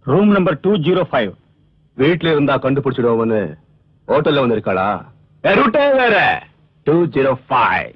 Room number two zero five வீட்ல இருந்தா கண்டுபிடிச்சிடுவோம்னு ஹோட்டல்ல வந்து இருக்காளா ரூட்டே வேற டூ ஜீரோ ஃபைவ்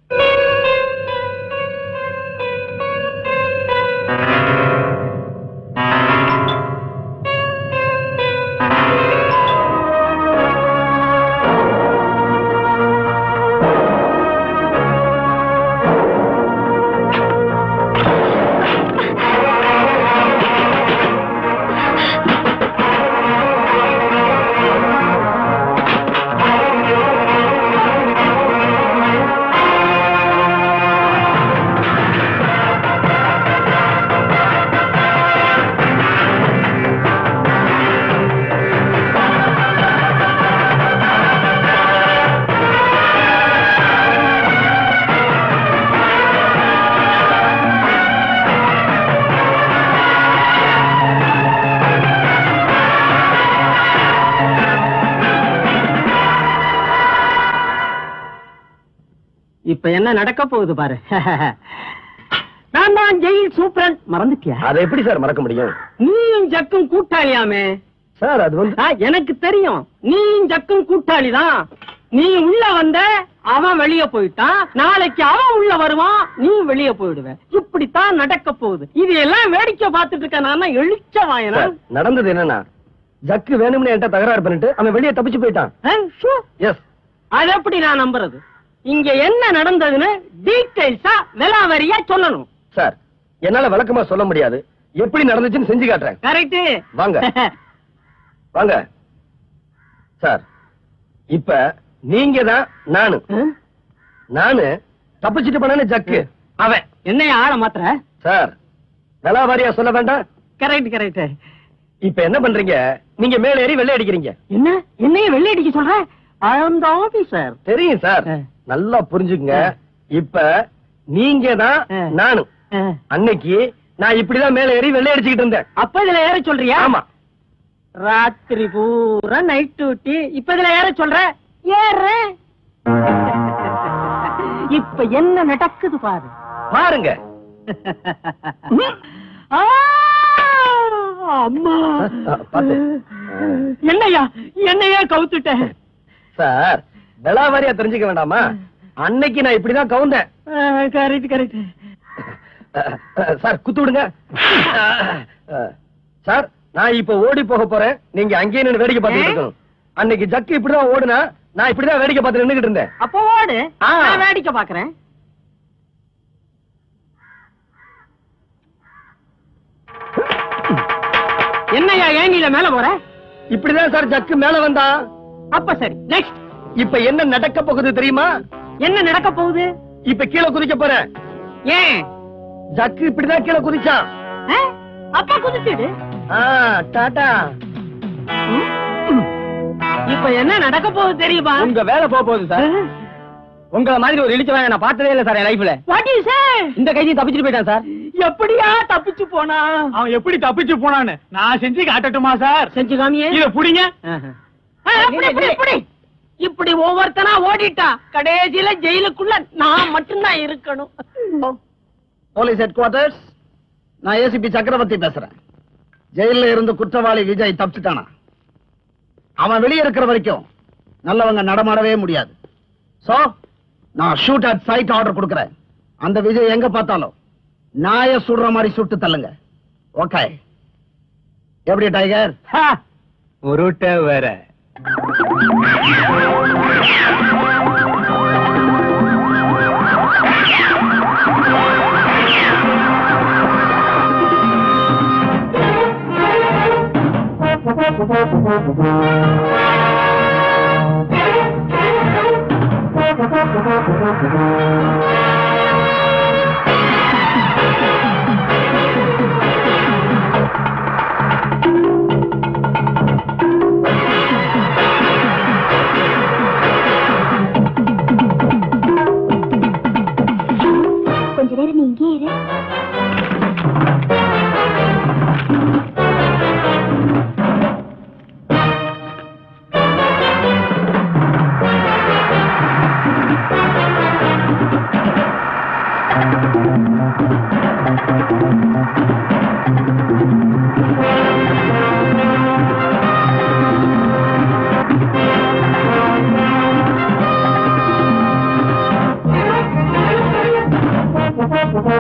இப்ப என்ன நடக்க போகுது பாரு நான் தான் ஜெயில் சூப்பரன் மறந்துட்டியா அதை எப்படி சார் மறக்க முடியும் நீயும் ஜக்கும் கூட்டாளியாமே சார் அது வந்து ஆ, எனக்கு தெரியும் நீயும் ஜக்கும் கூட்டாளி தான் நீ உள்ள வந்த அவன் வெளிய போயிட்டான் நாளைக்கு அவன் உள்ள வருவான் நீ வெளிய போயிடுவ இப்படித்தான் நடக்க போகுது இது எல்லாம் வேடிக்கை பார்த்துட்டு இருக்க நான் எழுச்ச வாயனா சார், நடந்தது என்னன்னா ஜக்கு வேணும்னு என்கிட்ட தகராறு பண்ணிட்டு அவன் வெளியே தப்பிச்சு போயிட்டான் எஸ் அது எப்படி நான் நம்புறது இங்க என்ன நடந்ததுன்னு டீடைல்ஸா விலாவரியா சொல்லணும் சார் என்னால விளக்கமா சொல்ல முடியாது எப்படி நடந்துச்சுன்னு செஞ்சு காட்டுறேன் கரெக்ட் வாங்க. வாங்க சார் இப்ப நீங்க தான் நானு நானு தப்பிச்சுட்டு போனேன்னு ஜக்கு அவன் என்னைய ஆள மாத்திர சார் விலாவாரியா சொல்ல வேண்டாம் கரெக்ட் கரெக்ட் இப்ப என்ன பண்றீங்க நீங்க மேல ஏறி வெள்ளை அடிக்கிறீங்க என்ன என்னைய வெள்ளை அடிக்க சொல்ற ஐ அம் த ஆபீசர் தெரியும் சார் ஆ. நல்லா புரிஞ்சுக்குங்க ஆ. இப்ப நீங்க தான் ஆ. நானு அன்னைக்கு நான் இப்படிதான் மேல ஏறி வெள்ளை அடிச்சுக்கிட்டு இருந்தேன் அப்ப இதுல ஏற சொல்றியா ஆமா ராத்திரி பூரா நைட் டியூட்டி இப்ப இதுல ஏற சொல்ற ஏறேன் இப்ப என்ன நடக்குது பாரு பாருங்க ஆ, அம்மா ஆ, பாத்து. என்னையா என்னையா கவுத்துட்டேன் சார் விலாவாரியா தெரிஞ்சுக்க வேண்டாமா அன்னைக்கு நான் இப்படிதான் கவுந்தேன் கரெக்ட் கரெக்ட் அஹ், அஹ், சார் குத்து விடுங்க அஹ், சார் நான் இப்ப ஓடி போக போறேன் நீங்க அங்கேயே நின்னு வேடிக்கை பார்த்துட்டு இருக்கணும் அன்னைக்கு ஜக்கு இப்படிதான் ஓடுனா நான் இப்படிதான் வேடிக்கை பார்த்து நின்னுகிட்டு இருந்தேன் அப்போ ஓடு ஆ. நான் வேடிக்கை பாக்குறேன் என்னையா ஏனில மேல போற இப்படிதான் சார் ஜக்கு மேல வந்தா அப்ப சரி நெக்ஸ்ட் இப்ப என்ன நடக்க போகுது தெரியுமா என்ன நடக்க போகுது இப்ப கீழே குதிக்க போறேன் ஏன் ஜக்கு இப்படிதான் கீழே குதிச்சான் ஆ? அப்பா குதிச்சுடு ஆ, டாடா இப்ப என்ன நடக்க போகுது தெரியுமா உங்க வேலை போக போகுது சார் உங்கள மாதிரி ஒரு இழிச்சவன் நான் பார்த்ததே இல்ல சார் என் லைஃப்ல வாட் யூ சே இந்த கைதி தப்பிச்சுட்டு போயிட்டான் சார் எப்படியா தப்பிச்சு போனா அவன் எப்படி தப்பிச்சு போனான்னு நான் செஞ்சு காட்டட்டுமா சார் செஞ்சு காமியே இத புடிங்க ஆ, இப்படி, இப்படி, இப்படி. இப்படி ஒவ்வொருத்தனா ஓடிட்டா கடைசியில ஜெயிலுக்குள்ள நான் மட்டும்தான் இருக்கணும் போலீஸ் ஹெட் குவார்டர்ஸ் நான் ஏசிபி சக்கரவர்த்தி பேசுறேன் ஜெயில இருந்து குற்றவாளி விஜய் தப்பிச்சுட்டானா அவன் வெளியே இருக்கிற வரைக்கும் நல்லவங்க நடமாடவே முடியாது சோ நான் ஷூட் அட் சைட் ஆர்டர் கொடுக்கறேன் அந்த விஜய் எங்க பார்த்தாலும் நாய சுடுற மாதிரி சுட்டு தள்ளுங்க ஓகே எப்படி டைகர் உருட்ட வேற கொஞ்ச நேரம் நீ இங்கே இரு ஆ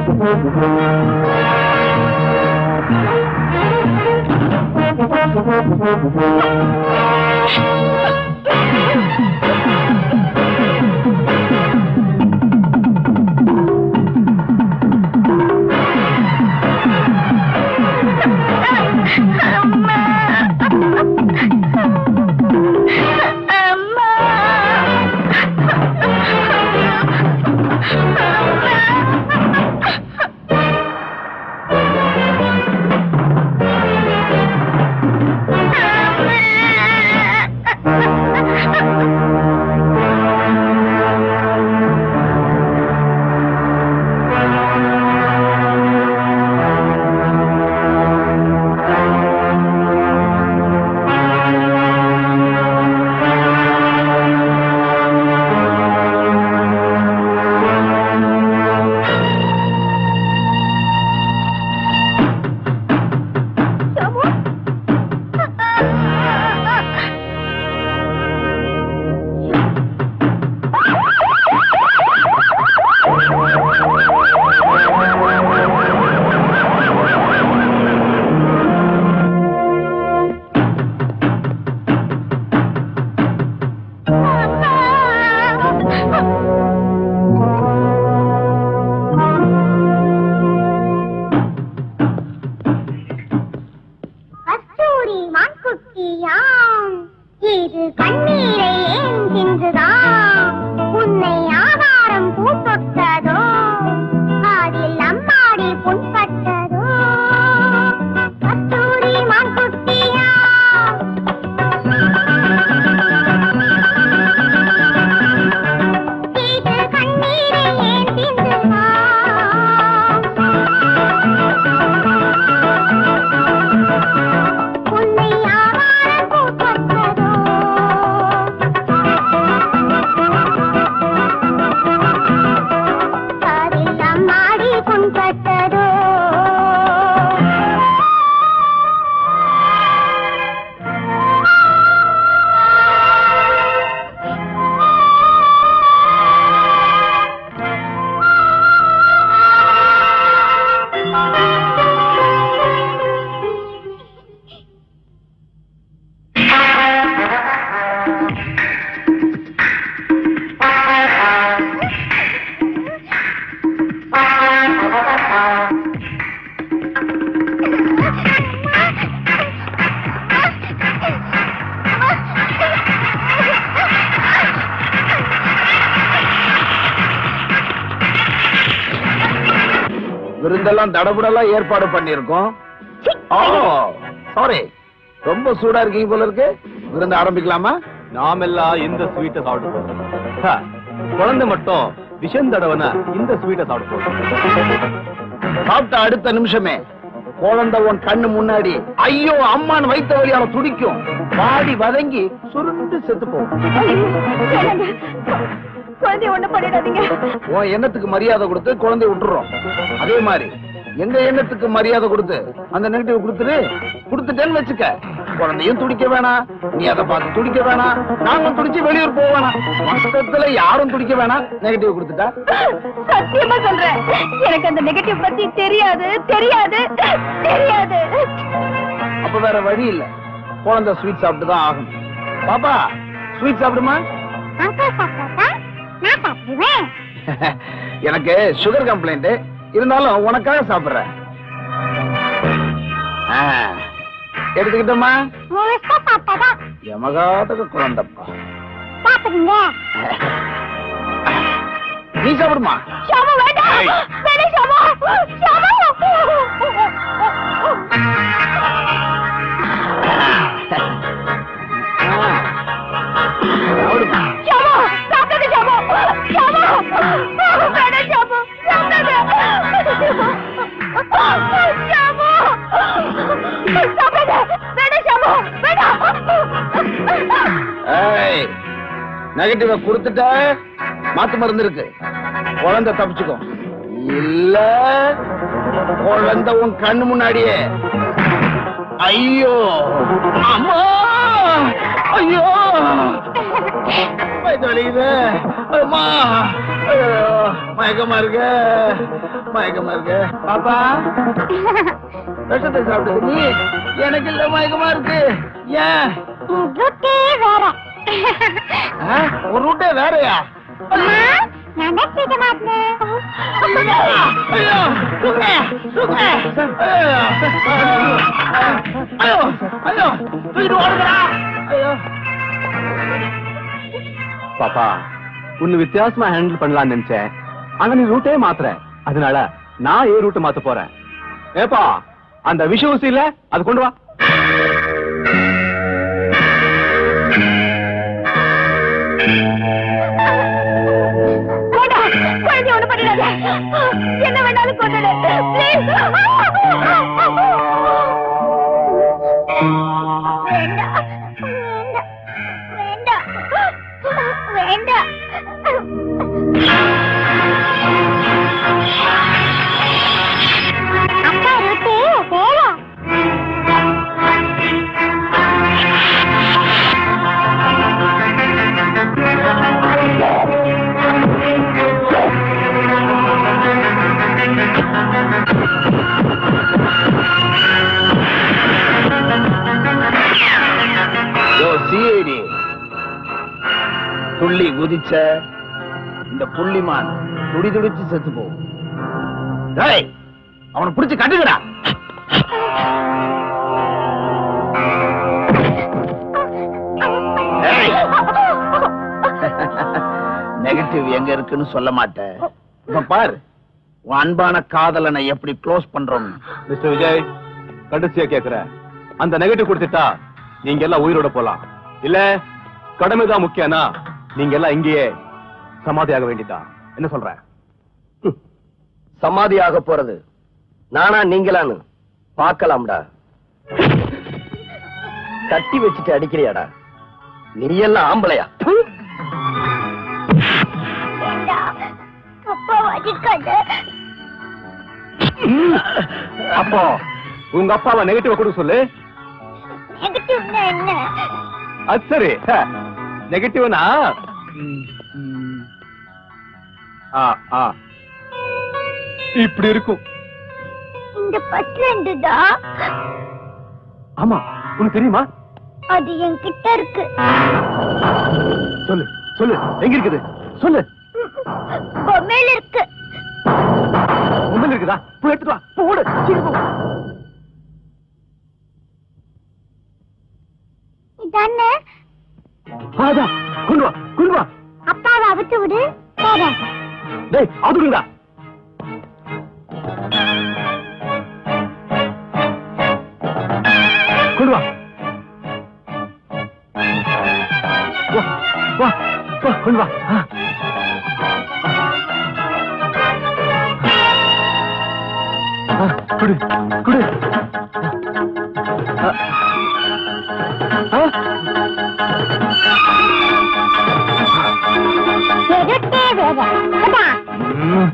கஸ்தூரி மான்குட்டியாம் இது கண்ணீரை ஏன் தின்றுதாம் உன்னை ஆதாரம் பூ தொட்டதோ அதில் அம்மாடி புண்பட்டதோ கஸ்தூரி மான்குட்டியாம் இது கண்ணீரை ஏன் தின்றுதாம் உன்னை ஆவாரம் பூத்ததோ அதில் அம்மாடி புண்பட்டதோ விருந்தெல்லாம் தடபுடலாம் ஏற்பாடு பண்ணிருக்கோம் ஓ சாரி ரொம்ப சூடா இருக்கீங்க போல இருக்கு விருந்து ஆரம்பிக்கலாமா நாமெல்லாம் இந்த ஸ்வீட்டை சாப்பிட போறோம் ஹ, குழந்தை மட்டும் விஷம் தடவன இந்த ஸ்வீட்டை சாப்பிட போறோம் சாப்பிட்ட அடுத்த நிமிஷமே குழந்தை உன் கண்ணு முன்னாடி ஐயோ அம்மான் வைத்த வழியால துடிக்கும் வாடி வதங்கி சுருண்டு செத்து போகும் குழந்தைய ஒண்ணு பண்ணிடாதீங்க உன் எண்ணத்துக்கு மரியாதை கொடுத்து குழந்தைய விட்டுறோம் அதே மாதிரி எங்க எண்ணத்துக்கு மரியாதை கொடுத்து அந்த நெகட்டிவ் கொடுத்துரு கொடுத்துட்டேன்னு வச்சுக்க குழந்தையும் துடிக்க வேணாம் நீ அதை பார்த்து துடிக்க வேணாம் நாங்களும் துடிச்சு வெளியூர் போக வேணாம் மொத்தத்துல யாரும் துடிக்க வேணாம் நெகட்டிவ் கொடுத்துட்டா சத்தியமா சொல்றேன் எனக்கு அந்த நெகட்டிவ் பத்தி தெரியாது தெரியாது தெரியாது அப்ப வேற வழி இல்ல குழந்தை ஸ்வீட் சாப்பிட்டு தான் ஆகணும் பாப்பா ஸ்வீட் சாப்பிடுமா அக்கா சாப்பிட்டா நான் சாப்பிடுவேன் எனக்கு சுகர் கம்ப்ளைண்ட் இருந்தாலும் உனக்காக சாப்பிடுறேன் ஆ, எடுத்துக்கிட்டோமா முழுசா சாப்பிட்டதா எமகாட்டுக்கு குழந்தைப்பா சாப்பிடுங்க நீ சாப்பிடுமா ஷாமு வேண்டாம் ஏய். வேணாம் ஷாமு ஷாமு ஆ. சாப்பிடுமா ஷாமு சாப்பிட்டது ஷாமு ஷாமு வேணாம் ஷாமு சாப்பிட்டது ஷாமு சாப்பிட்டது வேணாம் ஷாமு வேணாம் ஏய் நெகட்டிவ கொடுத்துட்ட மாத்து மருந்து இருக்கு குழந்தை தப்பிச்சுக்கோ இல்ல குழந்தை உன் கண்ணு முன்னாடியே ஐயோ அம்மா ஐயோ வயித்து வலிக்குது அம்மா ஐயோ, மயக்கமா இருக்கு மயக்கமா இருக்கு பாப்பா விஷத்தை சாப்பிட்டது நீ எனக்கு இல்ல மயக்கமா இருக்கு ஏன் ருட்டே வேற ஆ? ஒரு ரூட்டே வேறயா அம்மா, நான் தான் செய்ய மாட்டேன் ஐயோ சுங்க சுங்க ஐயோ ஐயோ ஐயோ தூக்கிட்டு ஓடுங்கடா ஐயோ பாப்பா உன்னை வித்தியாசமா ஹேண்டில் பண்ணலாம்னு நினைச்சேன் ஆனா நீ ரூட்டே மாத்துற அதனால நான் ஏ ரூட் மாத்த போறேன் ஏப்பா அந்த விஷ ஊசி இல்ல அது கொண்டு வா வேண்டாம் குழந்தை ஒண்ணு பண்ணிடாத என்ன வேணாலும் கொண்டுடு ப்ளீஸ் வேண்டாம் வேண்டாம் வேண்டாம் அப்பா ரொட்டி வேணும் யோ சிஐடி துள்ளி குதிச்ச இந்த புள்ளிமான் துடி துடிச்சு செத்து போகும் டேய் அவனை பிடிச்சு கட்டுங்கடா நெகட்டிவ் எங்க இருக்குன்னு சொல்ல மாட்டேன் இப்ப பாரு உன் அன்பான காதலனை எப்படி க்ளோஸ் பண்றோம் மிஸ்டர் விஜய் கடைசியா கேக்குறேன் அந்த நெகட்டிவ் கொடுத்துட்டா நீங்க எல்லாம் உயிரோட போலாம் இல்ல கடமைதான் முக்கியம்னா நீங்க எல்லாம் இங்கேயே சமாதியாக வேண்டியதா என்ன சொல்ற சமாதியாக போறது நானா நீங்களான்னு பார்க்கலாம்டா கட்டி வச்சுட்டு அடிக்கிறியாடா நீ எல்லாம் ஆம்பளையா ப்பு! வேண்டாம் அப்பா வலிக்காத அப்போ உங்க அப்பாவை நெகட்டிவ் கொடுக்க சொல்லு நெகட்டிவ்னா என்ன அது சரி நெகட்டிவ்னா ஆ ஆ இப்படி இருக்கும் இந்த பஸ் ரெண்டு தான் ஆமா உனக்கு தெரியுமா அது என்கிட்ட இருக்கு சொல்லு சொல்லு எங்க இருக்குது சொல்லு பொம்மையில இருக்கு உண்மையில இருக்குதா போய் எடுத்துட்டு வா போ, ஓடு சீக்கிரம் போ. இதானே ஆ, அதான். கொண்டு வா கொண்டு வா அப்பாவை அவிச்சு விடு போறேன் டேய் அதுடா கொண்டு வா வா வா வா கொண்டு வா ஆ. ஆ, குடு குடு ஆ. ஆ. எதுட்டே வேற அதான் ம்.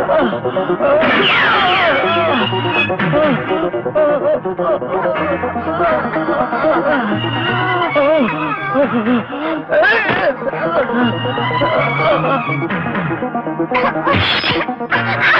ஆ